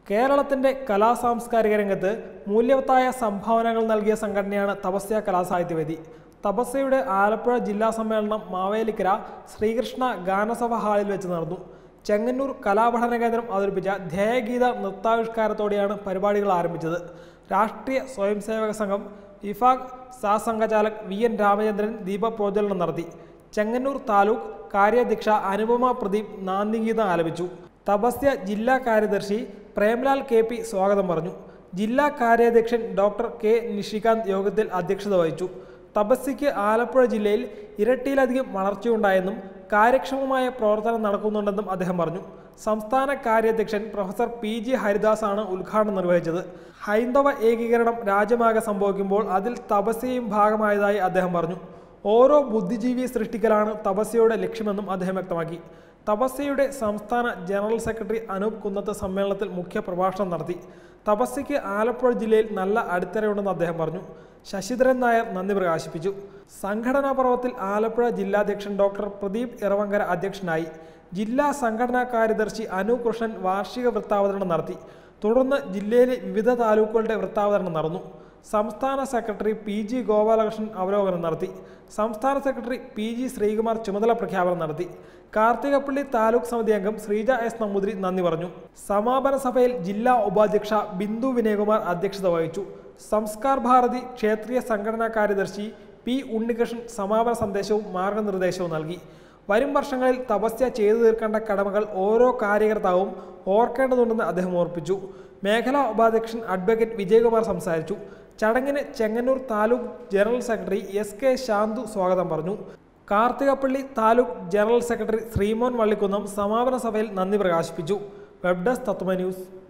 കേരളത്തിന്റെ കലാസാംസ്കാരിക രംഗത്ത് മൂല്യവത്തായ സംഭാവനകൾ നൽകിയ സംഘടനയാണ് തപസ്യ കലാസാഹിത്യവേദി തപസ്യയുടെ ആലപ്പുഴ ജില്ലാ സമ്മേളനം മാവേലിക്കര ശ്രീകൃഷ്ണ ഗാനസഭ ഹാളിൽ വെച്ച് നടന്നു ചെങ്ങന്നൂർ കലാപഠന കേന്ദ്രം അവതരിപ്പിച്ച ധ്യേയഗീത നൃത്താവിഷ്കാരത്തോടെയാണ് പരിപാടികൾ ആരംഭിച്ചത് രാഷ്ട്രീയ സ്വയംസേവക സംഘം ഇഫാഖ് സഹസംഘചാലക് വി എൻ രാമചന്ദ്രൻ ദീപപ്രോജ്വലനം നടത്തി ചെങ്ങന്നൂർ താലൂക്ക് കാര്യാധ്യക്ഷ അനുപമ പ്രദീപ് നാന്ദിഗീതം ആലപിച്ചു തപസ്യ ജില്ലാ കാര്യദർശി പ്രേംലാൽ കെ പി സ്വാഗതം പറഞ്ഞു ജില്ലാ കാര്യാധ്യക്ഷൻ ഡോക്ടർ കെ നിഷികാന്ത് യോഗത്തിൽ അധ്യക്ഷത വഹിച്ചു തപസ്യയ്ക്ക് ആലപ്പുഴ ജില്ലയിൽ ഇരട്ടിയിലധികം വളർച്ചയുണ്ടായെന്നും കാര്യക്ഷമമായ പ്രവർത്തനം നടക്കുന്നുണ്ടെന്നും അദ്ദേഹം പറഞ്ഞു സംസ്ഥാന കാര്യാധ്യക്ഷൻ പ്രൊഫസർ പി ജി ഹരിദാസ് ആണ് ഉദ്ഘാടനം നിർവഹിച്ചത് ഹൈന്ദവ ഏകീകരണം രാജ്യമാകെ സംഭവിക്കുമ്പോൾ അതിൽ തപസ്യയും ഭാഗമായതായി അദ്ദേഹം പറഞ്ഞു ഓരോ ബുദ്ധിജീവി സൃഷ്ടിക്കലാണ് തപസ്യയുടെ ലക്ഷ്യമെന്നും അദ്ദേഹം വ്യക്തമാക്കി തപസ്യയുടെ സംസ്ഥാന ജനറൽ സെക്രട്ടറി അനൂപ് കുന്നത്ത് സമ്മേളനത്തിൽ മുഖ്യ പ്രഭാഷണം നടത്തി തപസ്യയ്ക്ക് ആലപ്പുഴ ജില്ലയിൽ നല്ല അടിത്തറയുണ്ടെന്ന് അദ്ദേഹം പറഞ്ഞു ശശിധരൻ നായർ നന്ദി പ്രകാശിപ്പിച്ചു സംഘടനാ പർവത്തിൽ ആലപ്പുഴ ജില്ലാധ്യക്ഷൻ ഡോക്ടർ പ്രദീപ് ഇറവങ്കര അധ്യക്ഷനായി ജില്ലാ സംഘടനാ കാര്യദർശി അനു കൃഷ്ണൻ വാർഷിക വൃത്താവതരണം നടത്തി തുടർന്ന് ജില്ലയിലെ വിവിധ താലൂക്കുകളുടെ വൃത്താവതരണം നടന്നു സംസ്ഥാന സെക്രട്ടറി പി ജി ഗോപാലകൃഷ്ണൻ അവലോകനം നടത്തി സംസ്ഥാന സെക്രട്ടറി പി ജി ശ്രീകുമാർ ചുമതല പ്രഖ്യാപനം നടത്തി കാർത്തികപ്പള്ളി താലൂക്ക് സമിതി അംഗം ശ്രീജ എസ് നമ്പൂതിരി നന്ദി പറഞ്ഞു സമാപന സഭയിൽ ജില്ലാ ഉപാധ്യക്ഷ ബിന്ദു വിനയകുമാർ അധ്യക്ഷത വഹിച്ചു സംസ്കാർ ഭാരതി ക്ഷേത്രീയ സംഘടനാ കാര്യദർശി പി ഉണ്ണികൃഷ്ണൻ സമാപന സന്ദേശവും മാർഗനിർദ്ദേശവും നൽകി വരും വർഷങ്ങളിൽ തപസ്യ ചെയ്തു തീർക്കേണ്ട കടമകൾ ഓരോ കാര്യകർത്താവും ഓർക്കേണ്ടതുണ്ടെന്ന് അദ്ദേഹം ഓർപ്പിച്ചു മേഖലാ ഉപാധ്യക്ഷൻ അഡ്വക്കേറ്റ് വിജയകുമാർ സംസാരിച്ചു ചടങ്ങിന് Chengannur taluk general secretary S K Shanthu സ്വാഗതം പറഞ്ഞു കാർത്തികപ്പള്ളി താലൂക്ക് ജനറൽ സെക്രട്ടറി ശ്രീമോൻ വള്ളിക്കുന്നം സമാപന സഭയിൽ നന്ദി പ്രകാശിപ്പിച്ചു വെബ് ഡെസ്ക് തത്വമ ന്യൂസ്